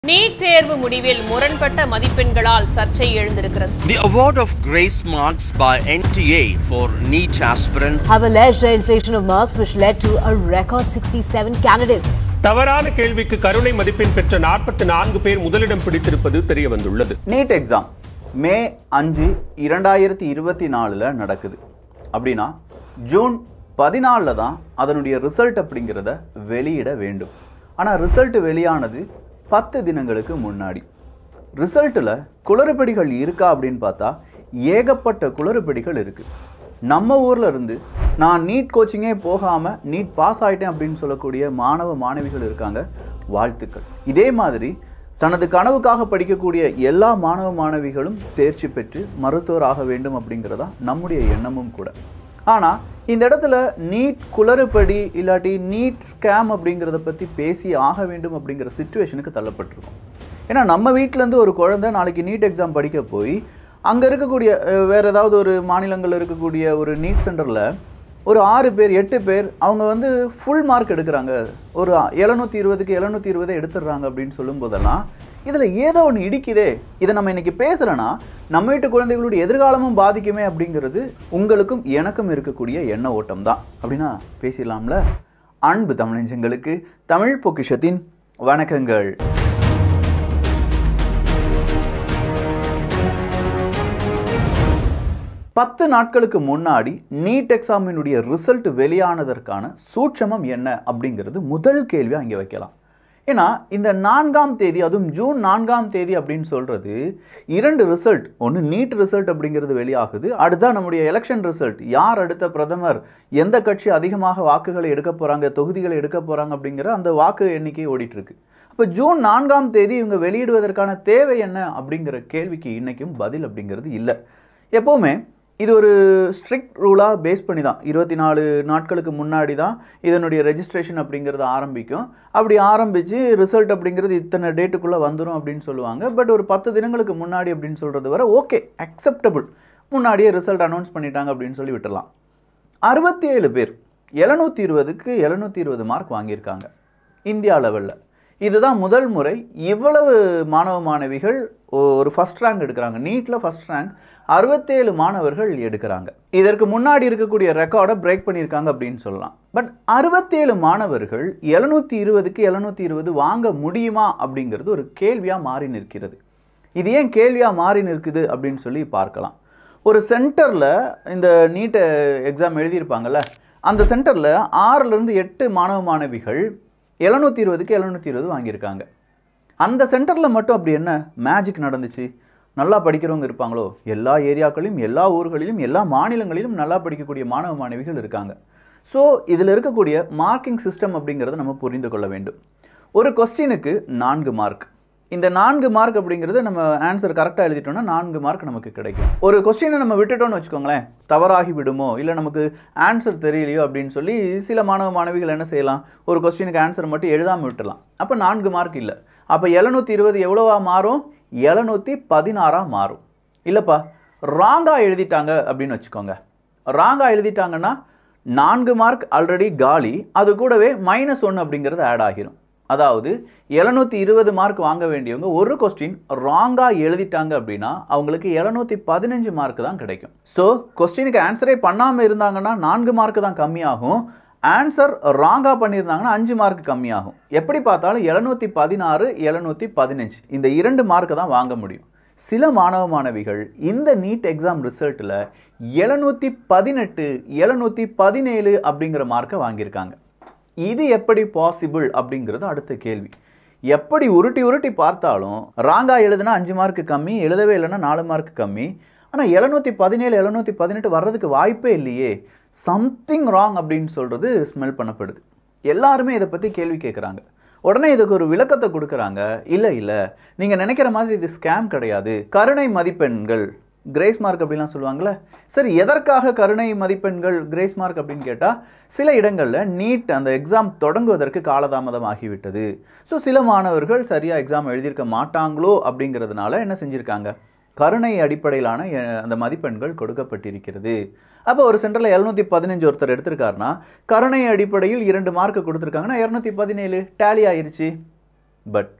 NEET தேர்வு முடிவில் முரண்பட்ட மதிப்பெண்களால் சர்ச்சை எழுந்திருக்கிறது The award of grace marks by NTA for NEET aspirants have alleged the inflation of marks which led to a record 67 candidates. தவறான கேள்விக்கு கருணை மதிப்பெண் பெற்ற நாற்பத்தி நான்கு பேர் முதலிடம் பிடித்திருப்பது தெரிய வந்துள்ளது நீட் எக்ஸாம் மே அஞ்சு இரண்டாயிரத்தி இருபத்தி நாலில் நடக்குது அப்படின்னா ஜூன் பதினாலில் தான் அதனுடைய ரிசல்ட் அப்படிங்கிறத வெளியிட வேண்டும் ஆனால் ரிசல்ட் வெளியானது பத்து தினங்களுக்கு முன்னாடி ரிசல்ட்டில் குளறுபடிகள் இருக்கா அப்படின்னு பார்த்தா ஏகப்பட்ட குளறுபடிகள் இருக்குது நம்ம ஊரில் இருந்து நான் நீட் கோச்சிங்கே போகாமல் நீட் பாஸ் ஆயிட்டேன் அப்படின்னு சொல்லக்கூடிய மாணவ மாணவிகள் இருக்காங்க வாழ்த்துக்கள் இதே மாதிரி தனது கனவுக்காக படிக்கக்கூடிய எல்லா மாணவ மாணவிகளும் தேர்ச்சி பெற்று மருத்துவர் ஆக வேண்டும் அப்படிங்கிறதா நம்முடைய எண்ணமும் கூட ஆனால் இந்த இடத்துல நீட் குளறுபடி இல்லாட்டி நீட் ஸ்கேம் அப்படிங்கிறத பற்றி பேசி ஆக வேண்டும் அப்படிங்கிற சுச்சுவேஷனுக்கு தள்ளப்பட்டிருக்கோம் ஏன்னா நம்ம வீட்டிலேருந்து ஒரு குழந்தை நாளைக்கு நீட் எக்ஸாம் படிக்க போய் அங்கே இருக்கக்கூடிய அஹ், வேற ஏதாவது ஒரு மாநிலங்களில் இருக்கக்கூடிய ஒரு நீட் சென்டரில் ஒரு ஆறு பேர் எட்டு பேர் அவங்க வந்து ஃபுல் மார்க் எடுக்கிறாங்க ஒரு எழுநூற்றி இருபதுக்கு எழுநூற்றி இருபதை எடுத்துடுறாங்க அப்படின்னு சொல்லும் போதெல்லாம் இதில் ஏதோ ஒன்று இடிக்குதே இதை நம்ம இன்னைக்கு பேசுகிறோன்னா நம்ம வீட்டு குழந்தைகளுடைய எதிர்காலமும் பாதிக்குமே அப்படிங்கிறது உங்களுக்கும் எனக்கும் இருக்கக்கூடிய எண்ண ஓட்டம் தான் அப்படின்னா பேசிடலாம்ல அன்பு தமிழஞ்சங்களுக்கு தமிழ் பொக்கிஷத்தின் வணக்கங்கள் பத்து நாட்களுக்கு முன்னாடி நீட் எக்ஸாமினுடைய ரிசல்ட் வெளியானதற்கான சூட்சமம் என்ன அப்படிங்கிறது முதல் கேள்வியாக இங்கே வைக்கலாம் ஏன்னா இந்த நான்காம் தேதி அதுவும் ஜூன் நான்காம் தேதி அப்படின்னு சொல்கிறது இரண்டு ரிசல்ட் ஒன்று நீட் ரிசல்ட் அப்படிங்கிறது வெளியாகுது அடுத்தா நம்முடைய எலெக்ஷன் ரிசல்ட் யார் அடுத்த பிரதமர் எந்த கட்சி அதிகமாக வாக்குகளை எடுக்க போகிறாங்க தொகுதிகளை எடுக்க போகிறாங்க அப்படிங்கிற அந்த வாக்கு எண்ணிக்கை ஓடிட்டு இருக்கு அப்போ ஜூன் நான்காம் தேதி இவங்க வெளியிடுவதற்கான தேவை என்ன அப்படிங்கிற கேள்விக்கு இன்னைக்கும் பதில் அப்படிங்கிறது இல்லை எப்போவுமே இது ஒரு ஸ்ட்ரிக்ட் ரூலாக பேஸ் பண்ணி தான் இருபத்தி நாலு நாட்களுக்கு முன்னாடி தான் இதனுடைய ரெஜிஸ்ட்ரேஷன் அப்படிங்கிறது ஆரம்பிக்கும் அப்படி ஆரம்பித்து ரிசல்ட் அப்படிங்கிறது இத்தனை டேட்டுக்குள்ளே வந்துடும் அப்படின்னு சொல்லுவாங்க பட் ஒரு பத்து தினங்களுக்கு முன்னாடி அப்படின்னு சொல்கிறது வரை ஓகே அக்செப்டபுள் முன்னாடியே ரிசல்ட் அனௌன்ஸ் பண்ணிட்டாங்க அப்படின்னு சொல்லி விட்டுறலாம் அறுபத்தி ஏழு பேர் எழுநூற்றி இருபதுக்கு எழுநூற்றி இருபது மார்க் வாங்கியிருக்காங்க இந்தியா லெவலில் இதுதான் முதல் முறை இவ்வளவு மாணவ மாணவிகள் ஒரு ஃபர்ஸ்ட் ரேங்க் எடுக்கிறாங்க நீட்டில் ஃபர்ஸ்ட் ரேங்க் அறுபத்தேழு மாணவர்கள் எடுக்கிறாங்க இதற்கு முன்னாடி இருக்கக்கூடிய ரெக்கார்டை பிரேக் பண்ணியிருக்காங்க அப்படின்னு சொல்லலாம் பட் அறுபத்தேழு மாணவர்கள் எழுநூற்றி இருபதுக்கு எழுநூற்றி இருபது வாங்க முடியுமா அப்படிங்கிறது ஒரு கேள்வியாக மாறி நிற்கிறது இது ஏன் கேள்வியாக மாறி நிற்குது அப்படின்னு சொல்லி பார்க்கலாம் ஒரு சென்டரில் இந்த நீட் எக்ஸாம் எழுதியிருப்பாங்கல்ல அந்த சென்டரில் ஆறுலேருந்து எட்டு மாணவ மாணவிகள் எழுநூற்றி இருபதுக்கு எழுநூற்றி இருபது வாங்கியிருக்காங்க அந்த சென்டரில் மட்டும் அப்படி என்ன மேஜிக் நடந்துச்சு நல்லா படிக்கிறவங்க இருப்பாங்களோ எல்லா ஏரியாக்களிலும் எல்லா ஊர்களிலும் எல்லா மாநிலங்களிலும் நல்லா படிக்கக்கூடிய மாணவ மாணவிகள் இருக்காங்க ஸோ இதில் இருக்கக்கூடிய மார்க்கிங் சிஸ்டம் அப்படிங்கிறத நம்ம புரிந்து கொள்ள வேண்டும் ஒரு கொஸ்டினுக்கு நான்கு மார்க் இந்த நான்கு மார்க் அப்படிங்கிறது நம்ம ஆன்சர் கரெக்டாக எழுதிட்டோம்னா நான்கு மார்க் நமக்கு கிடைக்கும் ஒரு கொஸ்டினை நம்ம விட்டுட்டோம்னு வச்சுக்கோங்களேன் தவறாகி விடுமோ இல்லை நமக்கு ஆன்சர் தெரியலையோ அப்படின்னு சொல்லி சில மாணவ மாணவிகள் என்ன செய்யலாம் ஒரு கொஸ்டினுக்கு ஆன்சர் மட்டும் எழுதாமல் விட்டுடலாம் அப்போ நான்கு மார்க் இல்லை அப்போ எழுநூற்றி இருபது எவ்வளோவா மாறும் எழுநூற்றி பதினாறாக மாறும் இல்லைப்பா ராங்காக எழுதிட்டாங்க அப்படின்னு வச்சுக்கோங்க ராங்காக எழுதிட்டாங்கன்னா நான்கு மார்க் ஆல்ரெடி காலி அது கூடவே மைனஸ் ஒன்று அப்படிங்கிறது ஆட் ஆகிரும் அதாவது எழுநூற்றி இருபது மார்க் வாங்க வேண்டியவங்க ஒரு கொஸ்டின் ராங்காக எழுதிட்டாங்க அப்படின்னா அவங்களுக்கு எழுநூற்றி பதினஞ்சு மார்க் தான் கிடைக்கும் ஸோ கொஸ்டினுக்கு ஆன்சரே பண்ணாமல் இருந்தாங்கன்னா நான்கு மார்க் தான் கம்மியாகும் ஆன்சர் ராங்காக பண்ணியிருந்தாங்கன்னா அஞ்சு மார்க் கம்மியாகும் எப்படி பார்த்தாலும் எழுநூற்றி பதினாறு எழுநூற்றி பதினஞ்சு இந்த இரண்டு மார்க்கு தான் வாங்க முடியும் சில மாணவ மாணவிகள் இந்த நீட் எக்ஸாம் ரிசல்ட்டில் எழுநூற்றி பதினெட்டு எழுநூற்றி பதினேழு அப்படிங்கிற மார்க்கை வாங்கியிருக்காங்க இது எப்படி பாசிபிள் அப்படிங்கிறது அடுத்த கேள்வி எப்படி உருட்டி உருட்டி பார்த்தாலும் ராங்கா எழுதுனா அஞ்சு மார்க் கம்மி எழுதவே இல்லைன்னா நாலு மார்க் கம்மி ஆனால் எழுநூற்றி பதினேழு எழுநூற்றி பதினெட்டு வர்றதுக்கு வாய்ப்பே இல்லையே சம்திங் ராங் அப்படின்னு சொல்கிறது ஸ்மெல் பண்ணப்படுது எல்லாருமே இதை பற்றி கேள்வி கேட்குறாங்க உடனே இதுக்கு ஒரு விளக்கத்தை கொடுக்குறாங்க இல்லை இல்லை நீங்கள் நினைக்கிற மாதிரி இது ஸ்கேம் கிடையாது கருணை மதிப்பெண்கள் கிரேஸ் மார்க் அப்படிலாம் சொல்லுவாங்கள்ல சரி எதற்காக கருணை மதிப்பெண்கள் கிரேஸ் மார்க் அப்படின்னு கேட்டால் சில இடங்களில் நீட் அந்த எக்ஸாம் தொடங்குவதற்கு காலதாமதம் ஆகிவிட்டது ஸோ சில மாணவர்கள் சரியாக எக்ஸாம் எழுதியிருக்க மாட்டாங்களோ அப்படிங்கிறதுனால என்ன செஞ்சுருக்காங்க கருணை அடிப்படையிலான அஹ், அந்த மதிப்பெண்கள் கொடுக்கப்பட்டிருக்கிறது அப்போ ஒரு சென்டரில் எழுநூற்றி பதினஞ்சு ஒருத்தர் எடுத்திருக்காருன்னா கருணை அடிப்படையில் இரண்டு மார்க் கொடுத்துருக்காங்கன்னா இரநூத்தி பதினேழு டேலி ஆயிருச்சு பட்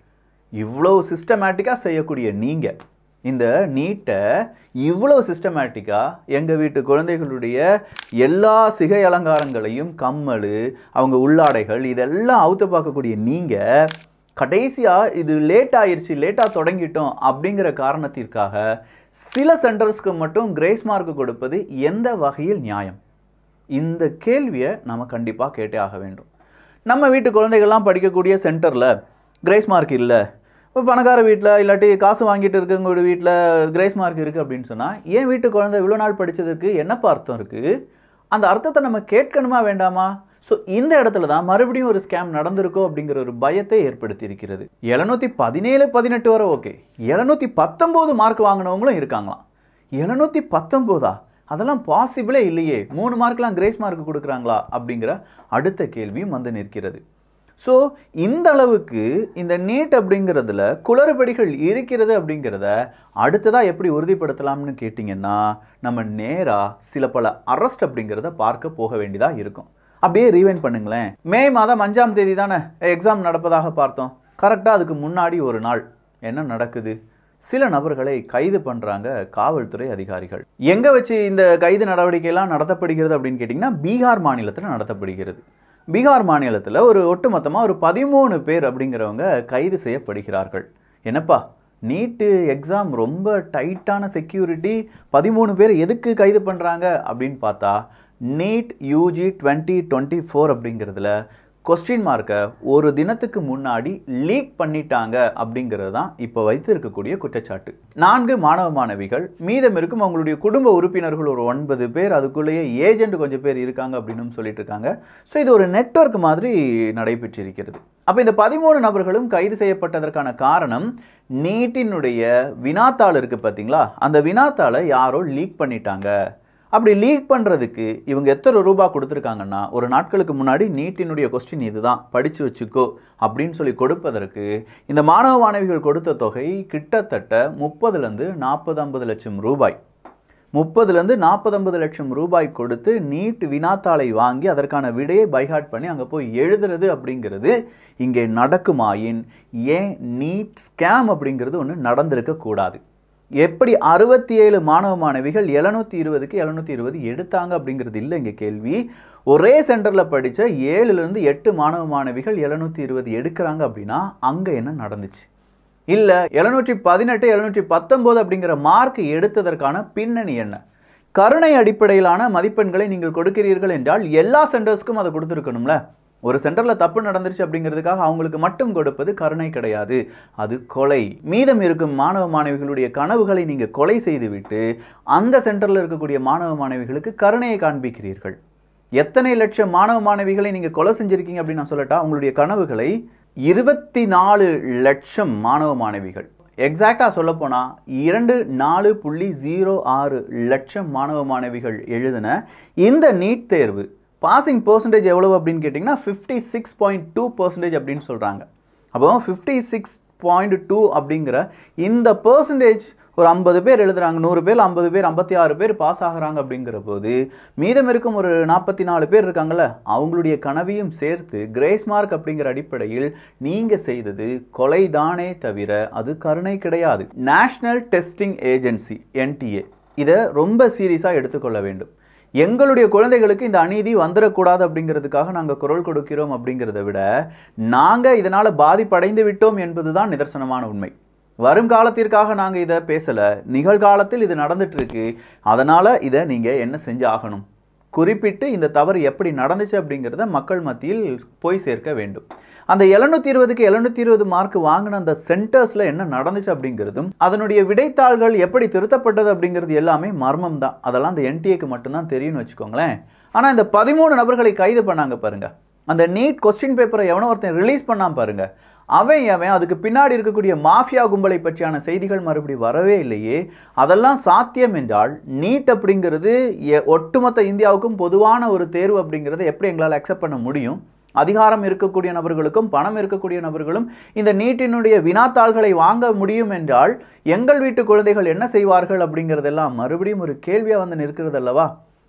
இவ்வளோ சிஸ்டமேட்டிக்காக செய்யக்கூடிய நீங்கள் இந்த நீட்டை இவ்வளோ சிஸ்டமேட்டிக்காக எங்கள் வீட்டு குழந்தைகளுடைய எல்லா சிகை அலங்காரங்களையும் கம்மல் அவங்க உள்ளாடைகள் இதெல்லாம் அவுத்து பார்க்கக்கூடிய நீங்கள் கடைசியாக இது லேட் ஆயிருச்சு லேட்டாக தொடங்கிட்டோம் அப்படிங்கிற காரணத்திற்காக சில சென்டர்ஸ்க்கு மட்டும் கிரேஸ் மார்க் கொடுப்பது எந்த வகையில் நியாயம் இந்த கேள்வியை நம்ம கண்டிப்பாக கேட்டே ஆக வேண்டும் நம்ம வீட்டு குழந்தைகள்லாம் படிக்கக்கூடிய சென்டரில் கிரேஸ் மார்க் இல்லை இப்போ பணக்கார வீட்டில் இல்லாட்டி காசு வாங்கிட்டு இருக்கவங்களோட வீட்டில் கிரேஸ் மார்க் இருக்குது அப்படின்னு சொன்னால் ஏன் வீட்டு குழந்தை இவ்வளோ நாள் படித்ததுக்கு என்னப்பா அர்த்தம் இருக்குது அந்த அர்த்தத்தை நம்ம கேட்கணுமா வேண்டாமா ஸோ இந்த இடத்துல தான் மறுபடியும் ஒரு ஸ்கேம் நடந்திருக்கோ அப்படிங்கிற ஒரு பயத்தை ஏற்படுத்தி இருக்கிறது எழுநூற்றி பதினேழு பதினெட்டு வரை ஓகே எழுநூற்றி பத்தொம்போது மார்க் வாங்கினவங்களும் இருக்காங்களாம் எழுநூற்றி பத்தொம்போதா அதெல்லாம் பாசிபிளே இல்லையே மூணு மார்க்லாம் கிரேஸ் மார்க் கொடுக்குறாங்களா அப்படிங்கிற அடுத்த கேள்வியும் வந்து நிற்கிறது ஸோ இந்த அளவுக்கு இந்த நீட் அப்படிங்கிறதுல குளறுபடிகள் இருக்கிறது அப்படிங்கிறத அடுத்ததாக எப்படி உறுதிப்படுத்தலாம்னு கேட்டிங்கன்னா நம்ம நேராக சில பல அரெஸ்ட் அப்படிங்கிறத பார்க்க போக வேண்டியதாக இருக்கும் அப்படியே ரீவைண்ட் பண்ணுங்களேன் மே மாதம் அஞ்சாம் தேதி தானே எக்ஸாம் நடப்பதாக பார்த்தோம் கரெக்டாக அதுக்கு முன்னாடி ஒரு நாள் என்ன நடக்குது சில நபர்களை கைது பண்ணுறாங்க காவல்துறை அதிகாரிகள் எங்கே வச்சு இந்த கைது நடவடிக்கையெல்லாம் நடத்தப்படுகிறது அப்படின்னு கேட்டிங்கன்னா பீகார் மாநிலத்தில் நடத்தப்படுகிறது பீகார் மாநிலத்தில் ஒரு ஒட்டுமொத்தமாக ஒரு பதிமூணு பேர் அப்படிங்கிறவங்க கைது செய்யப்படுகிறார்கள் என்னப்பா நீட்டு எக்ஸாம் ரொம்ப டைட்டான செக்யூரிட்டி பதிமூணு பேர் எதுக்கு கைது பண்ணுறாங்க அப்படின்னு பார்த்தா NEET UG twenty twenty four அப்படிங்கிறதுல கொஸ்டின் மார்க்கை ஒரு தினத்துக்கு முன்னாடி லீக் பண்ணிட்டாங்க அப்படிங்கிறது தான் இப்போ வைத்து இருக்கக்கூடிய குற்றச்சாட்டு நான்கு மாணவ மாணவிகள் மீதம் இருக்கும் அவங்களுடைய குடும்ப உறுப்பினர்கள் ஒரு ஒன்பது பேர் அதுக்குள்ளேயே ஏஜென்ட் கொஞ்சம் பேர் இருக்காங்க அப்படின்னு சொல்லிட்டு இருக்காங்க ஸோ இது ஒரு நெட்வொர்க் மாதிரி நடைபெற்றிருக்கிறது அப்போ இந்த பதிமூணு நபர்களும் கைது செய்யப்பட்டதற்கான காரணம் நீட்டினுடைய வினாத்தாள் இருக்குது பார்த்தீங்களா அந்த வினாத்தாளை யாரோ லீக் பண்ணிட்டாங்க அப்படி லீக் பண்ணுறதுக்கு இவங்க எத்தனை ரூபா கொடுத்துருக்காங்கன்னா ஒரு நாட்களுக்கு முன்னாடி நீட்டினுடைய கொஸ்டின் இதுதான் படித்து வச்சுக்கோ அப்படின்னு சொல்லி கொடுப்பதற்கு இந்த மாணவ மாணவிகள் கொடுத்த தொகை கிட்டத்தட்ட முப்பதுலேருந்து நாற்பது ஐம்பது லட்சம் ரூபாய் முப்பதுலேருந்து நாற்பது ஐம்பது லட்சம் ரூபாய் கொடுத்து நீட் வினாத்தாளை வாங்கி அதற்கான விடையை பைஹார்ட் பண்ணி அங்கே போய் எழுதுறது அப்படிங்கிறது இங்கே நடக்குமாயின் ஏன் நீட் ஸ்கேம் அப்படிங்கிறது ஒன்று நடந்திருக்க கூடாது எப்படி அறுபத்தி ஏழு மாணவ மாணவிகள் எழுநூத்தி இருபதுக்கு எழுநூத்தி இருபது எடுத்தாங்க அப்படிங்கிறது இல்லை இங்கே கேள்வி ஒரே சென்டரில் படித்த ஏழுலேருந்து எட்டு மாணவ மாணவிகள் எழுநூத்தி இருபது எடுக்கிறாங்க அப்படின்னா அங்கே என்ன நடந்துச்சு இல்லை எழுநூற்றி பதினெட்டு எழுநூற்றி பத்தொம்போது அப்படிங்கிற மார்க் எடுத்ததற்கான பின்னணி என்ன கருணை அடிப்படையிலான மதிப்பெண்களை நீங்கள் கொடுக்கிறீர்கள் என்றால் எல்லா சென்டர்ஸ்க்கும் அதை கொடுத்துருக்கணும்ல ஒரு சென்டரில் தப்பு நடந்துருச்சு அப்படிங்கிறதுக்காக அவங்களுக்கு மட்டும் கொடுப்பது கருணை கிடையாது அது கொலை மீதம் இருக்கும் மாணவ மாணவிகளுடைய கனவுகளை நீங்கள் கொலை செய்துவிட்டு அந்த சென்டரில் இருக்கக்கூடிய மாணவ மாணவிகளுக்கு கருணையை காண்பிக்கிறீர்கள் எத்தனை லட்சம் மாணவ மாணவிகளை நீங்கள் கொலை செஞ்சிருக்கீங்க அப்படின்னு நான் சொல்லட்டா உங்களுடைய கனவுகளை இருபத்தி நாலு லட்சம் மாணவ மாணவிகள் எக்ஸாக்டாக சொல்லப்போனால் இரண்டு நாலு புள்ளி ஜீரோ ஆறு லட்சம் மாணவ மாணவிகள் எழுதின இந்த நீட் தேர்வு பாசிங் பர்சன்டேஜ் எவ்வளவு அப்படின்னு கேட்டிங்கன்னா fifty six point two percentage அப்படின்னு சொல்கிறாங்க அப்போ ஃபிஃப்டி சிக்ஸ் பாயிண்ட் டூ அப்படிங்கிற இந்த பர்சன்டேஜ் ஒரு ஐம்பது பேர் எழுதுறாங்க நூறு பேர் ஐம்பது பேர் ஐம்பத்தி ஆறு பேர் பாஸ் ஆகுறாங்க அப்படிங்கிற போது மீதம் இருக்கும் ஒரு நாற்பத்தி நாலு பேர் இருக்காங்கல்ல அவங்களுடைய கனவையும் சேர்த்து கிரேஸ் மார்க் அப்படிங்கிற அடிப்படையில் நீங்கள் செய்தது கொலைதானே தவிர அது கருணை கிடையாது நேஷனல் டெஸ்டிங் ஏஜென்சி என்டிஏ இதை ரொம்ப சீரியஸாக எடுத்துக்கொள்ள வேண்டும் எங்களுடைய குழந்தைகளுக்கு இந்த அநீதி வந்துடக்கூடாது அப்படிங்கிறதுக்காக நாங்கள் குரல் கொடுக்கிறோம் அப்படிங்கிறத விட நாங்கள் இதனால் பாதிப்படைந்து விட்டோம் என்பதுதான் நிதர்சனமான உண்மை வரும் காலத்திற்காக நாங்கள் இதை பேசலை நிகழ்காலத்தில் இது நடந்துட்டு இருக்கு அதனால் இதை நீங்கள் என்ன செஞ்சு ஆகணும் குறிப்பிட்டு இந்த தவறு எப்படி நடந்துச்சு அப்படிங்கிறத மக்கள் மத்தியில் போய் சேர்க்க வேண்டும் அந்த எழுநூத்தி இருபதுக்கு எழுநூத்தி இருபது மார்க் வாங்கின அந்த சென்டர்ஸில் என்ன நடந்துச்சு அப்படிங்கிறதும் அதனுடைய விடைத்தாள்கள் எப்படி திருத்தப்பட்டது அப்படிங்கிறது எல்லாமே மர்மம் தான் அதெல்லாம் அந்த என்டிஏக்கு மட்டும்தான் தெரியும்னு வச்சுக்கோங்களேன் ஆனால் இந்த பதிமூணு நபர்களை கைது பண்ணாங்க பாருங்க அந்த நீட் கொஸ்டின் பேப்பரை எவனோ ஒருத்தன் ரிலீஸ் பண்ணாம பாருங்க அவன் அவன் அதுக்கு பின்னாடி இருக்கக்கூடிய மாஃபியா கும்பலை பற்றியான செய்திகள் மறுபடி வரவே இல்லையே அதெல்லாம் சாத்தியம் என்றால் நீட் அப்படிங்கிறது எ- ஒட்டுமொத்த இந்தியாவுக்கும் பொதுவான ஒரு தேர்வு அப்படிங்கிறத எப்படி எங்களால் அக்செப்ட் பண்ண முடியும் அதிகாரம் இருக்கக்கூடிய நபர்களுக்கும் பணம் இருக்கக்கூடிய நபர்களும் இந்த நீட்டினுடைய வினாத்தாள்களை வாங்க முடியும் என்றால் எங்கள் வீட்டு குழந்தைகள் என்ன செய்வார்கள் அப்படிங்கிறதெல்லாம் மறுபடியும் ஒரு கேள்வியாக வந்து நிற்கிறது அல்லவா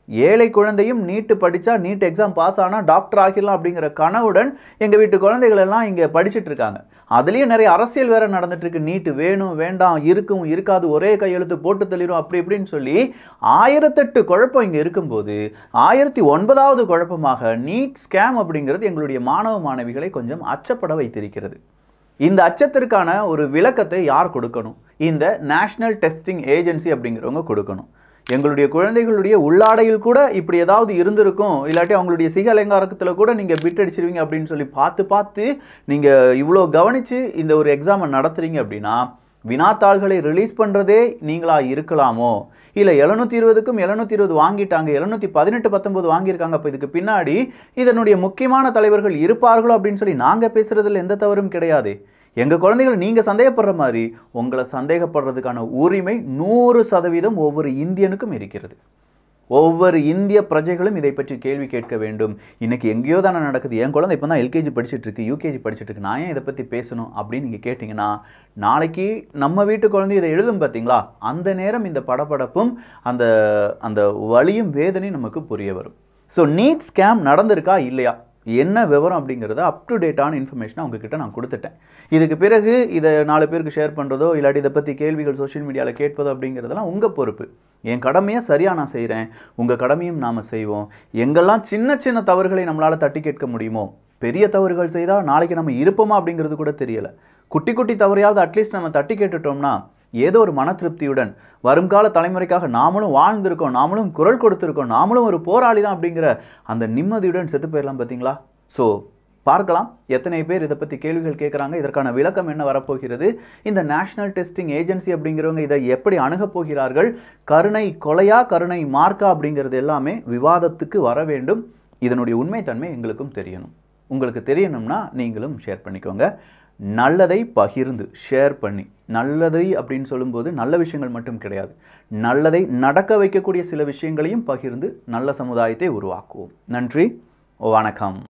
ஏழை குழந்தையும் நீட்டு படித்தா நீட் எக்ஸாம் பாஸ் ஆனால் டாக்டர் ஆகிடலாம் அப்படிங்கிற கனவுடன் எங்கள் வீட்டு குழந்தைகள் எல்லாம் இங்கே படிச்சுட்டு இருக்காங்க அதுலேயும் நிறைய அரசியல் வேற நடந்துட்டு இருக்கு நீட்டு வேணும் வேண்டாம் இருக்கும் இருக்காது ஒரே கையெழுத்து போட்டு தள்ளிடும் அப்படி இப்படின்னு சொல்லி ஆயிரத்தெட்டு குழப்பம் இங்கே இருக்கும்போது ஆயிரத்தி ஒன்பதாவது குழப்பமாக நீட் ஸ்கேம் அப்படிங்கிறது எங்களுடைய மாணவ மாணவிகளை கொஞ்சம் அச்சப்பட வைத்திருக்கிறது இந்த அச்சத்திற்கான ஒரு விளக்கத்தை யார் கொடுக்கணும் இந்த நேஷனல் டெஸ்டிங் ஏஜென்சி அப்படிங்கிறவங்க கொடுக்கணும் எங்களுடைய குழந்தைகளுடைய உள்ளாடையில் கூட இப்படி ஏதாவது இருந்திருக்கும் இல்லாட்டி அவங்களுடைய சிக அலங்காரத்தில் கூட நீங்கள் பிட் அடிச்சிருவீங்க அப்படின்னு சொல்லி பார்த்து பார்த்து நீங்கள் இவ்வளோ கவனித்து இந்த ஒரு எக்ஸாமை நடத்துறீங்க அப்படின்னா வினாத்தாள்களை ரிலீஸ் பண்ணுறதே நீங்களா இருக்கலாமோ இல்லை எழுநூத்தி இருபதுக்கும் எழுநூத்தி இருபது வாங்கிட்டாங்க எழுநூத்தி பதினெட்டு பத்தொன்பது வாங்கியிருக்காங்க அப்போ இதுக்கு பின்னாடி இதனுடைய முக்கியமான தலைவர்கள் இருப்பார்களோ அப்படின்னு சொல்லி நாங்கள் பேசுறதுல எந்த தவறும் கிடையாது எங்கள் குழந்தைகள் நீங்கள் சந்தேகப்படுற மாதிரி உங்களை சந்தேகப்படுறதுக்கான உரிமை நூறு சதவீதம் ஒவ்வொரு இந்தியனுக்கும் இருக்கிறது ஒவ்வொரு இந்திய பிரஜைகளும் இதை பற்றி கேள்வி கேட்க வேண்டும் இன்னைக்கு எங்கேயோ தானே நடக்குது என் குழந்தை இப்போ தான் எல்கேஜி படிச்சுட்டு இருக்கு யூகேஜி படிச்சுட்டு இருக்கு நான் ஏன் இதை பற்றி பேசணும் அப்படின்னு நீங்கள் கேட்டிங்கன்னா நாளைக்கு நம்ம வீட்டு குழந்தை இதை எழுதும் பார்த்தீங்களா அந்த நேரம் இந்த படபடப்பும் அந்த அந்த வலியும் வேதனையும் நமக்கு புரிய வரும் ஸோ நீட் ஸ்கேம் நடந்திருக்கா இல்லையா என்ன விவரம் அப்படிங்கிறத அப் டு டேட்டான இன்ஃபர்மேஷனை உங்ககிட்ட நான் கொடுத்துட்டேன் இதுக்கு பிறகு இதை நாலு பேருக்கு ஷேர் பண்ணுறதோ இல்லாட்டி இதை பற்றி கேள்விகள் சோஷியல் மீடியாவில் கேட்பதோ அப்படிங்கிறதெல்லாம் உங்கள் பொறுப்பு என் கடமையை சரியாக நான் செய்கிறேன் உங்கள் கடமையும் நாம் செய்வோம் எங்கெல்லாம் சின்ன சின்ன தவறுகளை நம்மளால் தட்டி கேட்க முடியுமோ பெரிய தவறுகள் செய்தால் நாளைக்கு நம்ம இருப்போமா அப்படிங்கிறது கூட தெரியலை குட்டி குட்டி தவறையாவது அட்லீஸ்ட் நம்ம தட்டி கேட்டுட்டோம்னா ஏதோ ஒரு மன திருப்தியுடன் வருங்கால தலைமுறைக்காக நாமளும் வாழ்ந்திருக்கோம் நாமளும் குரல் கொடுத்துருக்கோம் நாமளும் ஒரு போராளி தான் அப்படிங்கிற அந்த நிம்மதியுடன் செத்து போயிடலாம் பார்த்தீங்களா ஸோ பார்க்கலாம் எத்தனை பேர் இதை பற்றி கேள்விகள் கேட்குறாங்க இதற்கான விளக்கம் என்ன வரப்போகிறது இந்த நேஷனல் டெஸ்டிங் ஏஜென்சி அப்படிங்கிறவங்க இதை எப்படி அணுகப் போகிறார்கள் கருணை கொலையா கருணை மார்க்கா அப்படிங்கிறது எல்லாமே விவாதத்துக்கு வர வேண்டும் இதனுடைய உண்மைத்தன்மை எங்களுக்கும் தெரியணும் உங்களுக்கு தெரியணும்னா நீங்களும் ஷேர் பண்ணிக்கோங்க நல்லதை பகிர்ந்து ஷேர் பண்ணி நல்லதை அப்படின்னு சொல்லும்போது நல்ல விஷயங்கள் மட்டும் கிடையாது நல்லதை நடக்க வைக்கக்கூடிய சில விஷயங்களையும் பகிர்ந்து நல்ல சமுதாயத்தை உருவாக்குவோம் நன்றி வணக்கம்